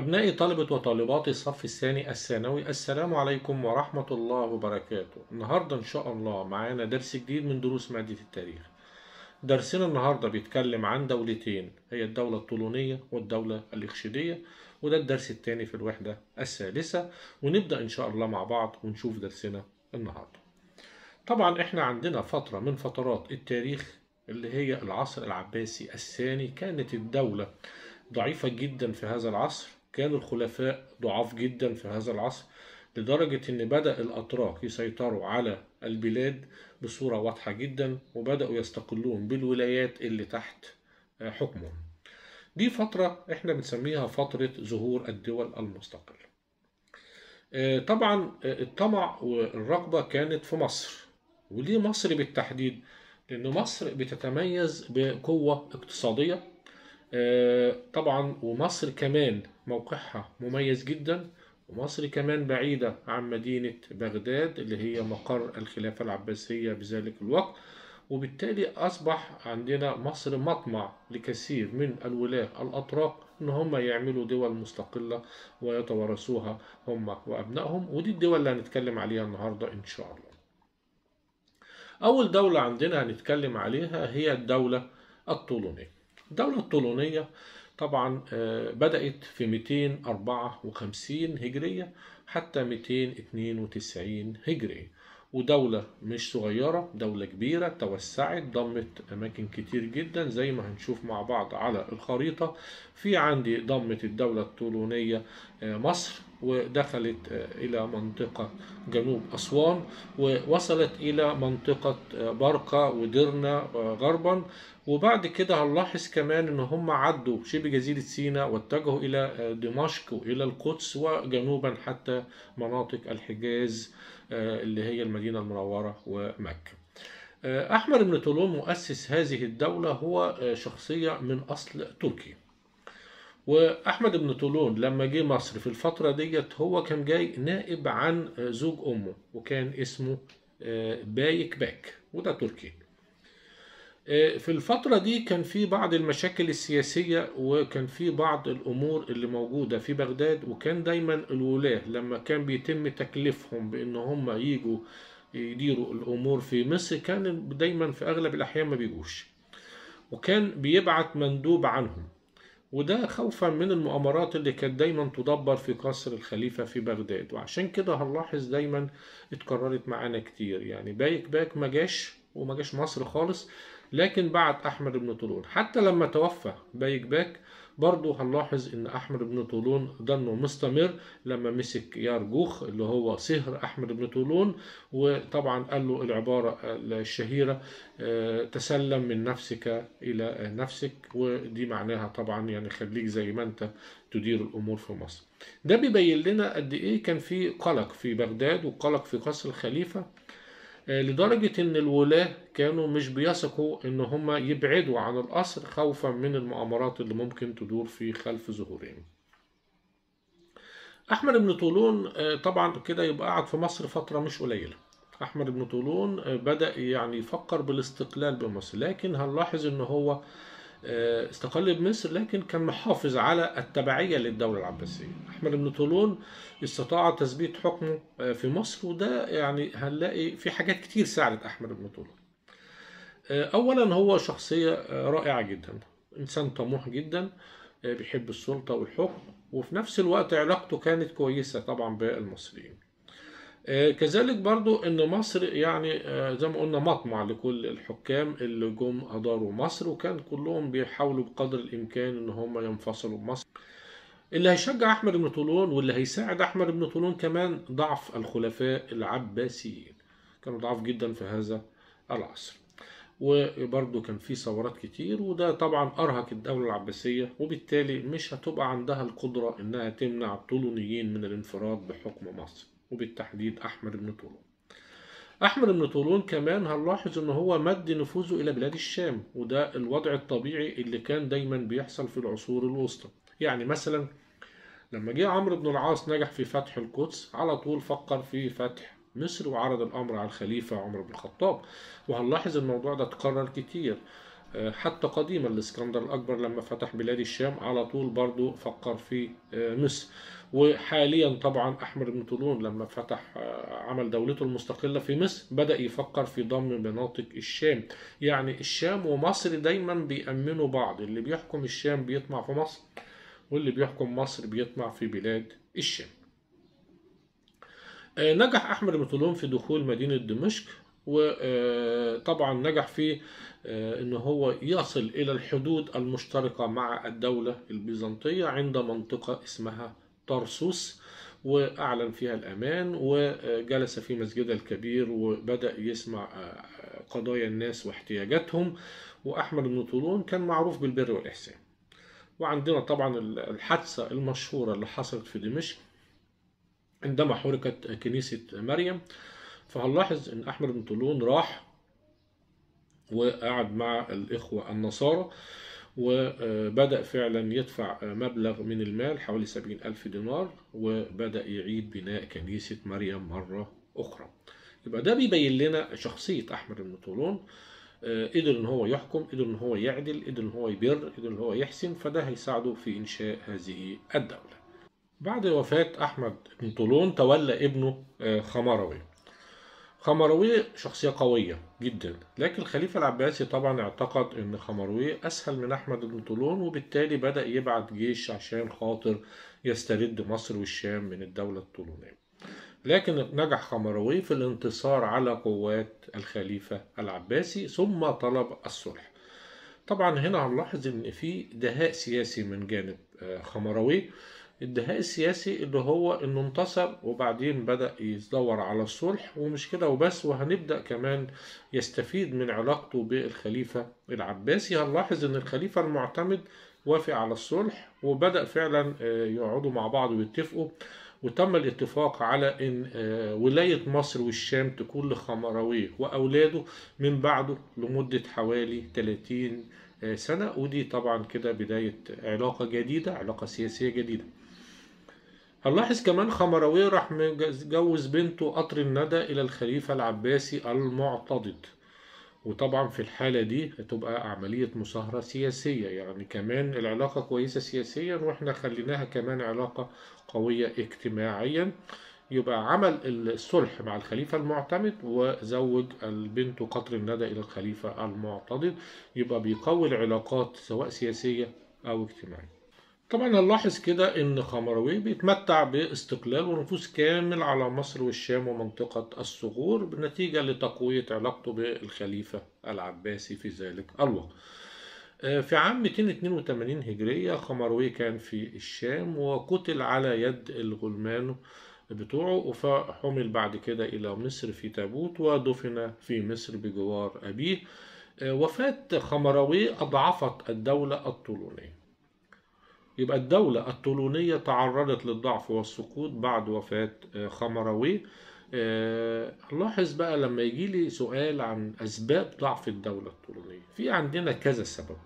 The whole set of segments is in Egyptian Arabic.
أبنائي طلبة وطالبات الصف الثاني الثانوي السلام عليكم ورحمة الله وبركاته النهاردة إن شاء الله معانا درس جديد من دروس مادة التاريخ درسنا النهاردة بيتكلم عن دولتين هي الدولة الطولونية والدولة الإخشيدية وده الدرس الثاني في الوحدة الثالثة ونبدأ إن شاء الله مع بعض ونشوف درسنا النهاردة طبعا إحنا عندنا فترة من فترات التاريخ اللي هي العصر العباسي الثاني كانت الدولة ضعيفة جدا في هذا العصر كان الخلفاء ضعاف جدا في هذا العصر لدرجة إن بدأ الأتراك يسيطروا على البلاد بصورة واضحة جدا وبدأوا يستقلون بالولايات اللي تحت حكمهم دي فترة احنا بنسميها فترة ظهور الدول المستقلة طبعا الطمع والرغبة كانت في مصر وليه مصر بالتحديد لأن مصر بتتميز بقوة اقتصادية طبعا ومصر كمان موقعها مميز جدا ومصر كمان بعيدة عن مدينة بغداد اللي هي مقر الخلافة العباسية بذلك الوقت وبالتالي أصبح عندنا مصر مطمع لكثير من الولاة الأتراك إن هم يعملوا دول مستقلة ويتوارثوها هم وأبنائهم ودي الدول اللي هنتكلم عليها النهاردة إن شاء الله أول دولة عندنا هنتكلم عليها هي الدولة الطولونية الدولة الطولونية طبعا بدأت في 254 هجرية حتى 292 هجرية ودولة مش صغيرة دولة كبيرة توسعت ضمت أماكن كتير جدا زي ما هنشوف مع بعض على الخريطة في عندي ضمت الدولة الطولونية مصر ودخلت إلى منطقة جنوب أسوان ووصلت إلى منطقة برقة ودرنا غربا وبعد كده هنلاحظ كمان ان هم عدوا شبه جزيرة سيناء واتجهوا الى دمشق والى القدس وجنوبا حتى مناطق الحجاز اللي هي المدينة المنورة ومكة أحمد بن طولون مؤسس هذه الدولة هو شخصية من أصل تركي وأحمد بن طولون لما جه مصر في الفترة ديت هو كان جاي نائب عن زوج أمه وكان اسمه بايك باك وده تركي في الفترة دي كان في بعض المشاكل السياسية وكان في بعض الأمور اللي موجودة في بغداد وكان دايما الولاة لما كان بيتم تكليفهم بأن هم يجوا يديروا الأمور في مصر كان دايما في أغلب الأحيان ما بيجوش وكان بيبعت مندوب عنهم وده خوفا من المؤامرات اللي كانت دايما تدبر في قصر الخليفة في بغداد وعشان كده هنلاحظ دايما اتكررت معانا كتير يعني بايك باك ما جاش وما جاش مصر خالص لكن بعد أحمد بن طولون حتى لما توفى بايك باك برضه هنلاحظ ان احمد بن طولون ضنه مستمر لما مسك يارجوخ اللي هو صهر احمد بن طولون وطبعا قال له العباره الشهيره تسلم من نفسك الى نفسك ودي معناها طبعا يعني خليك زي ما انت تدير الامور في مصر ده بيبين لنا قد ايه كان في قلق في بغداد وقلق في قصر الخليفه لدرجة إن الولاة كانوا مش بيثقوا إن هم يبعدوا عن القصر خوفا من المؤامرات اللي ممكن تدور في خلف ظهورهم. أحمد بن طولون طبعا كده يبقى قعد في مصر فترة مش قليلة. أحمد بن طولون بدأ يعني يفكر بالاستقلال بمصر لكن هنلاحظ إن هو استقل بمصر لكن كان محافظ على التبعية للدولة العباسية أحمد بن طولون استطاع تثبيت حكمه في مصر وده يعني هنلاقي في حاجات كتير ساعدت أحمد بن طولون أولا هو شخصية رائعة جدا إنسان طموح جدا بيحب السلطة والحكم وفي نفس الوقت علاقته كانت كويسة طبعا بالمصريين كذلك برضو ان مصر يعني زي ما قلنا مطمع لكل الحكام اللي جم اداروا مصر وكان كلهم بيحاولوا بقدر الامكان ان هم ينفصلوا بمصر اللي هيشجع احمد بن طولون واللي هيساعد احمد بن طولون كمان ضعف الخلفاء العباسيين كانوا ضعاف جدا في هذا العصر وبرضه كان في ثورات كتير وده طبعا ارهق الدوله العباسيه وبالتالي مش هتبقى عندها القدره انها تمنع الطولونيين من الانفراد بحكم مصر وبالتحديد أحمد بن طولون أحمد بن طولون كمان هنلاحظ إن هو مد نفوذه إلى بلاد الشام وده الوضع الطبيعي اللي كان دايما بيحصل في العصور الوسطى يعني مثلا لما جه عمرو بن العاص نجح في فتح القدس على طول فكر في فتح مصر وعرض الأمر على الخليفة عمر بن الخطاب وهنلاحظ الموضوع ده اتكرر كتير آه، حتى قديما الاسكندر الأكبر لما فتح بلاد الشام على طول برضو فكر في آه، مصر وحاليا طبعا أحمد بن طولون لما فتح آه، عمل دولته المستقلة في مصر بدأ يفكر في ضم مناطق الشام يعني الشام ومصر دايما بيأمنوا بعض اللي بيحكم الشام بيطمع في مصر واللي بيحكم مصر بيطمع في بلاد الشام آه، نجح أحمد بن طولون في دخول مدينة دمشق وطبعا نجح في آه، ان هو يصل الى الحدود المشتركة مع الدولة البيزنطية عند منطقة اسمها طرسوس واعلن فيها الامان وجلس في مسجدها الكبير وبدأ يسمع آه، قضايا الناس واحتياجاتهم واحمد بن طولون كان معروف بالبر والاحسان وعندنا طبعا الحادثة المشهورة اللي حصلت في دمشق عندما حرقت كنيسة مريم فهنلاحظ ان احمد بن طولون راح وقعد مع الاخوة النصارى وبدأ فعلا يدفع مبلغ من المال حوالي سبعين ألف دينار وبدأ يعيد بناء كنيسة مريم مرة أخرى يبقى ده بيبين لنا شخصية أحمد بن طولون آه، قدر ان هو يحكم قدر ان هو يعدل قدر ان هو يبر قدر ان هو يحسن فده هيساعده في انشاء هذه الدولة بعد وفاة احمد بن طولون تولى ابنه آه، خمروي خمروي شخصية قوية جدا لكن الخليفة العباسي طبعا اعتقد ان خمروي اسهل من احمد بن طولون وبالتالي بدأ يبعت جيش عشان خاطر يسترد مصر والشام من الدولة الطولونية لكن نجح خمروي في الانتصار على قوات الخليفة العباسي ثم طلب الصلح طبعا هنا هنلاحظ ان في دهاء سياسي من جانب آه، خمروي الدهاء السياسي اللي هو انه انتصر وبعدين بدأ يدور على الصلح ومش كده وبس وهنبدأ كمان يستفيد من علاقته بالخليفة العباسي هنلاحظ ان الخليفة المعتمد وافق على الصلح وبدأ فعلا آه، يقعدوا مع بعض ويتفقوا وتم الاتفاق على ان آه، ولاية مصر والشام تكون لخمروي واولاده من بعده لمدة حوالي 30 آه، سنة ودي طبعا كده بداية علاقة جديدة علاقة سياسية جديدة هنلاحظ كمان خمروي راح مجوز بنته قطر الندى إلى الخليفة العباسي المعتضد وطبعا في الحالة دي هتبقى عملية مصاهرة سياسية يعني كمان العلاقة كويسة سياسيا واحنا خليناها كمان علاقة قوية اجتماعيا يبقى عمل الصلح مع الخليفة المعتمد وزوج البنت قطر الندى إلى الخليفة المعتضد يبقى بيقوي العلاقات سواء سياسية أو اجتماعية طبعا نلاحظ كده ان خمروي بيتمتع باستقلال ونفوذ كامل على مصر والشام ومنطقة الصغور بنتيجة لتقوية علاقته بالخليفة العباسي في ذلك الوقت آه، في عام 282 هجرية خمروي كان في الشام وقتل على يد الغلمان بتوعه فحمل بعد كده إلى مصر في تابوت ودفن في مصر بجوار أبيه آه، وفاة خمروي أضعفت الدولة الطولونية يبقى الدولة الطولونية تعرضت للضعف والسقوط بعد وفاة آه، خمروي آه، لاحظ بقى لما يجي لي سؤال عن أسباب ضعف الدولة الطولونية في عندنا كذا سبب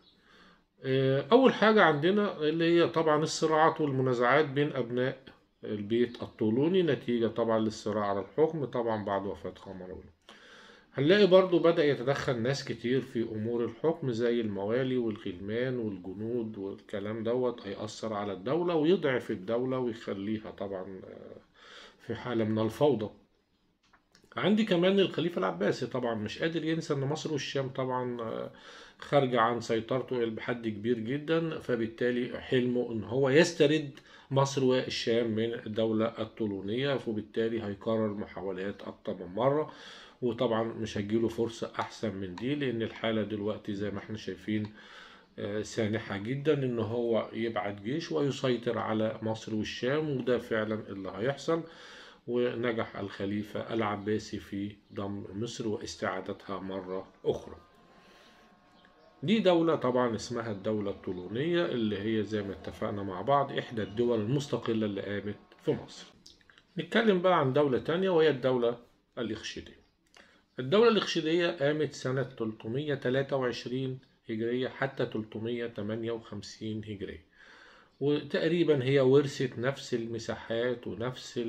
آه، أول حاجة عندنا اللي هي طبعا الصراعات والمنازعات بين أبناء البيت الطولوني نتيجة طبعا للصراع على الحكم طبعا بعد وفاة خمروي هنلاقي برضو بدأ يتدخل ناس كتير في أمور الحكم زي الموالي والغلمان والجنود والكلام دوت هيأثر على الدولة ويضعف الدولة ويخليها طبعا آه، في حالة من الفوضى عندي كمان الخليفة العباسي طبعا مش قادر ينسى ان مصر والشام طبعا آه، خارجة عن سيطرته بحد كبير جدا فبالتالي حلمه ان هو يسترد مصر والشام من الدولة الطولونية فبالتالي هيكرر محاولات أكتر من مرة وطبعا مش هتجيله فرصة أحسن من دي لأن الحالة دلوقتي زي ما احنا شايفين آه، سانحة جدا إن هو يبعت جيش ويسيطر على مصر والشام وده فعلا اللي هيحصل ونجح الخليفة العباسي في ضم مصر واستعادتها مرة أخرى دي دولة طبعا اسمها الدولة الطولونية اللي هي زي ما اتفقنا مع بعض إحدى الدول المستقلة اللي قامت في مصر نتكلم بقى عن دولة تانية وهي الدولة الإخشيدية الدولة الإخشيدية قامت سنة 323 هجرية حتى 358 هجرية وتقريبا هي ورثت نفس المساحات ونفس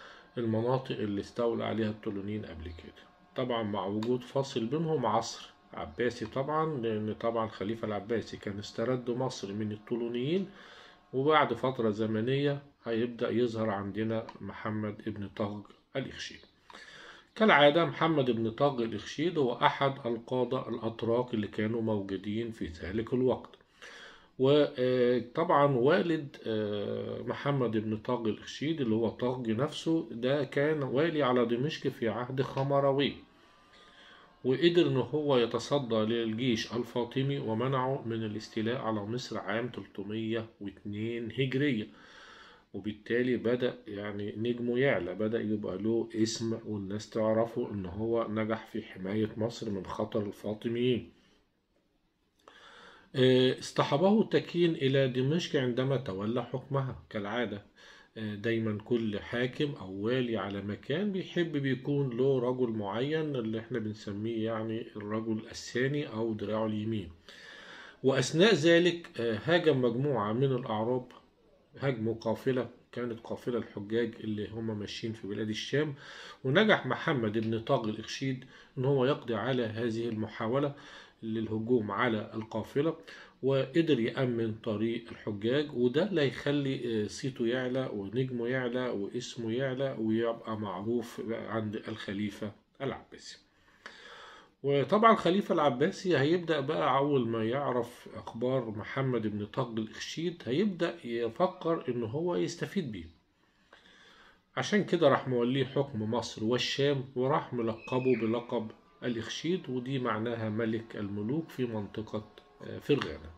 المناطق اللي استولى عليها الطولونيين قبل كده طبعا مع وجود فاصل بينهم عصر عباسي طبعا لأن طبعا الخليفة العباسي كان استرد مصر من الطولونيين وبعد فترة زمنية هيبدأ يظهر عندنا محمد ابن طغ الإخشيد كالعادة محمد بن طغ الإخشيد هو أحد القادة الأتراك اللي كانوا موجودين في ذلك الوقت وطبعا والد محمد بن طاغ الإخشيد اللي هو طاغ نفسه ده كان والي على دمشق في عهد خمروي وقدر ان هو يتصدى للجيش الفاطمي ومنعه من الاستيلاء على مصر عام 302 هجرية وبالتالي بدأ يعني نجمه يعلى بدأ يبقى له اسم والناس تعرفه ان هو نجح في حماية مصر من خطر الفاطميين اصطحبه تكين إلى دمشق عندما تولى حكمها كالعادة دايما كل حاكم أو والي على مكان بيحب بيكون له رجل معين اللي احنا بنسميه يعني الرجل الثاني أو دراعه اليمين وأثناء ذلك هاجم مجموعة من الأعراب هاجموا قافلة كانت قافلة الحجاج اللي هم ماشيين في بلاد الشام ونجح محمد بن طاغ الإخشيد ان هو يقضي على هذه المحاولة للهجوم على القافلة وقدر يأمن طريق الحجاج وده اللي هيخلي صيته يعلى ونجمه يعلى واسمه يعلى ويبقى معروف عند الخليفة العباسي وطبعا الخليفة العباسي هيبدأ بقى أول ما يعرف أخبار محمد بن طغ الإخشيد هيبدأ يفكر إن هو يستفيد بيه عشان كده راح موليه حكم مصر والشام وراح ملقبه بلقب الإخشيد ودي معناها ملك الملوك في منطقة فرغانة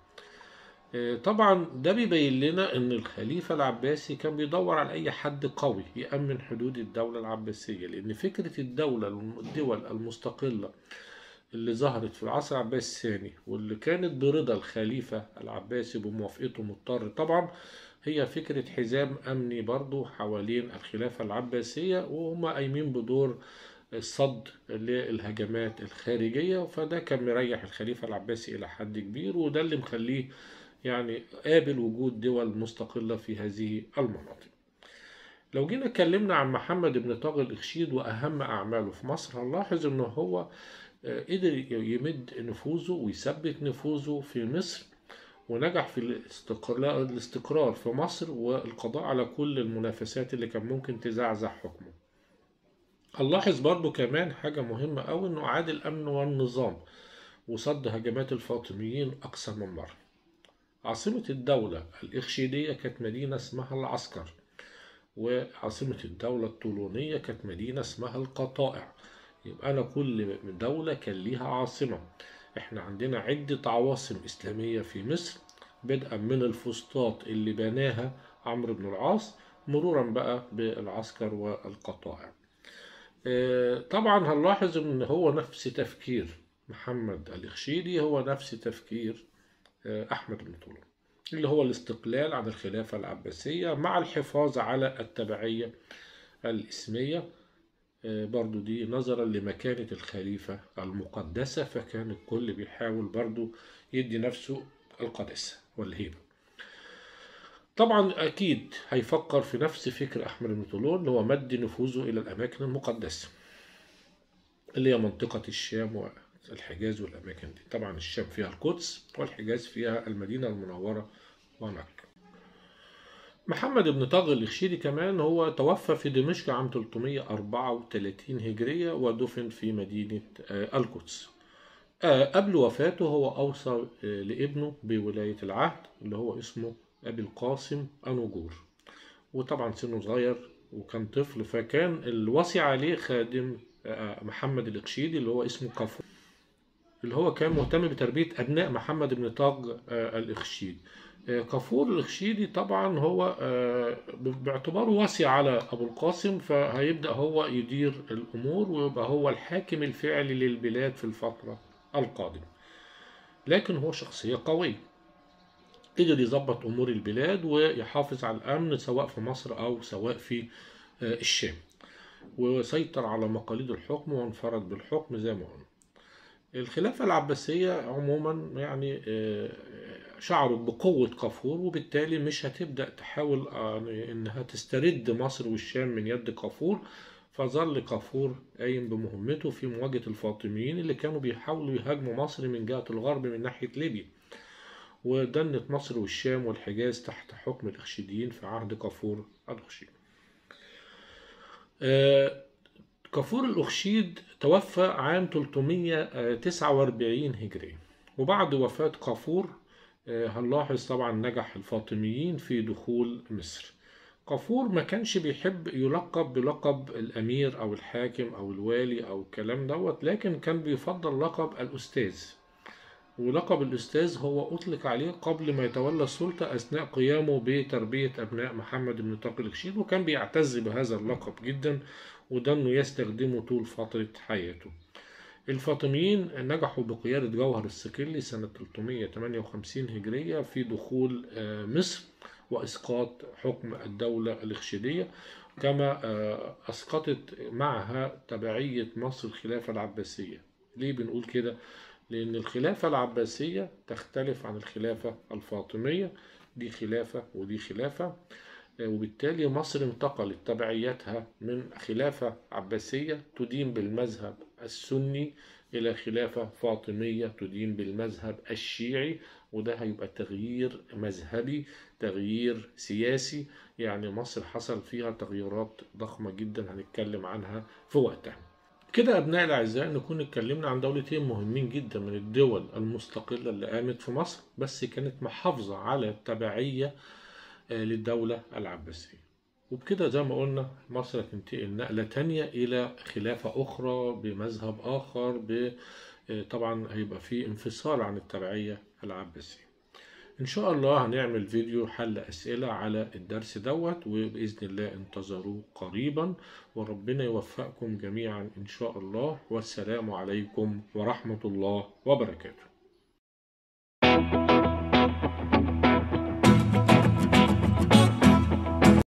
طبعا ده بيبين لنا ان الخليفة العباسي كان بيدور على اي حد قوي يأمن حدود الدولة العباسية لان فكرة الدولة الدول المستقلة اللي ظهرت في العصر العباسي الثاني واللي كانت برضا الخليفة العباسي بموافقته مضطر طبعا هي فكرة حزام أمني برضو حوالين الخلافة العباسية وهم قايمين بدور الصد للهجمات الخارجية فده كان مريح الخليفة العباسي إلى حد كبير وده اللي مخليه يعني قابل وجود دول مستقلة في هذه المناطق لو جينا اتكلمنا عن محمد بن طاغ الإخشيد وأهم أعماله في مصر هنلاحظ إن هو قدر يمد نفوذه ويثبت نفوذه في مصر ونجح في الاستقرار, الاستقرار في مصر والقضاء على كل المنافسات اللي كان ممكن تزعزع حكمه هنلاحظ برضو كمان حاجة مهمة أوي إنه أعاد الأمن والنظام وصد هجمات الفاطميين أكثر من مرة عاصمة الدولة الإخشيدية كانت مدينة اسمها العسكر وعاصمة الدولة الطولونية كانت مدينة اسمها القطائع يبقى أنا كل دولة كان ليها عاصمة احنا عندنا عدة عواصم إسلامية في مصر بدءا من الفسطاط اللي بناها عمرو بن العاص مرورا بقى بالعسكر والقطائع طبعا هنلاحظ ان هو نفس تفكير محمد الإخشيدي هو نفس تفكير أحمد بن طولون اللي هو الاستقلال عن الخلافة العباسية مع الحفاظ على التبعية الإسمية برضو دي نظرا لمكانة الخليفة المقدسة فكان الكل بيحاول برضو يدي نفسه القداسة والهيبة طبعا أكيد هيفكر في نفس فكر أحمد بن طولون اللي هو مد نفوذه إلى الأماكن المقدسة اللي هي منطقة الشام والحجاز والأماكن دي طبعا الشام فيها القدس والحجاز فيها المدينة المنورة ومكة محمد بن طاغ الإخشيدي كمان هو توفى في دمشق عام 334 هجرية ودفن في مدينة القدس قبل وفاته هو أوصى لابنه بولاية العهد اللي هو اسمه أبي القاسم أنوجور وطبعا سنه صغير وكان طفل فكان الوصي عليه خادم محمد الإخشيدي اللي هو اسمه كفور اللي هو كان مهتم بتربية أبناء محمد بن طاغ الإخشيدي كفور الإخشيدي طبعا هو باعتباره وصي على أبو القاسم فهيبدأ هو يدير الأمور ويبقى هو الحاكم الفعلي للبلاد في الفترة القادمة لكن هو شخصية قوية قدر يظبط أمور البلاد ويحافظ على الأمن سواء في مصر أو سواء في الشام وسيطر على مقاليد الحكم وانفرد بالحكم زي ما قلنا الخلافة العباسية عموما يعني شعرت بقوة كافور وبالتالي مش هتبدأ تحاول انها تسترد مصر والشام من يد كافور فظل كافور قايم بمهمته في مواجهة الفاطميين اللي كانوا بيحاولوا يهاجموا مصر من جهة الغرب من ناحية ليبيا ودنت مصر والشام والحجاز تحت حكم الإخشيديين في عهد كافور الأخشيد آه، كافور الأخشيد توفى عام 349 هجري وبعد وفاة كافور آه، هنلاحظ طبعا نجح الفاطميين في دخول مصر كافور ما كانش بيحب يلقب بلقب الأمير أو الحاكم أو الوالي أو الكلام دوت لكن كان بيفضل لقب الأستاذ ولقب الأستاذ هو أطلق عليه قبل ما يتولى السلطة أثناء قيامه بتربية أبناء محمد بن طاق الخشيد وكان بيعتز بهذا اللقب جدا وده إنه يستخدمه طول فترة حياته الفاطميين نجحوا بقيادة جوهر الصقلي سنة 358 هجرية في دخول آه، مصر وإسقاط حكم الدولة الإخشيدية كما آه، أسقطت معها تبعية مصر الخلافة العباسية ليه بنقول كده؟ لأن الخلافة العباسية تختلف عن الخلافة الفاطمية دي خلافة ودي خلافة آه، وبالتالي مصر انتقلت تبعيتها من خلافة عباسية تدين بالمذهب السني إلى خلافة فاطمية تدين بالمذهب الشيعي وده هيبقى تغيير مذهبي تغيير سياسي يعني مصر حصل فيها تغييرات ضخمة جدا هنتكلم عنها في وقتها كده أبناء الأعزاء نكون اتكلمنا عن دولتين مهمين جدا من الدول المستقلة اللي قامت في مصر بس كانت محافظة على التبعية آه، للدولة العباسية وبكده زي ما قلنا مصر هتنتقل نقلة تانية إلى خلافة أخرى بمذهب آخر ب آه، طبعا هيبقى فيه انفصال عن التبعية العباسية إن شاء الله هنعمل فيديو حل أسئلة على الدرس دوت وبإذن الله انتظروه قريبا وربنا يوفقكم جميعا إن شاء الله والسلام عليكم ورحمة الله وبركاته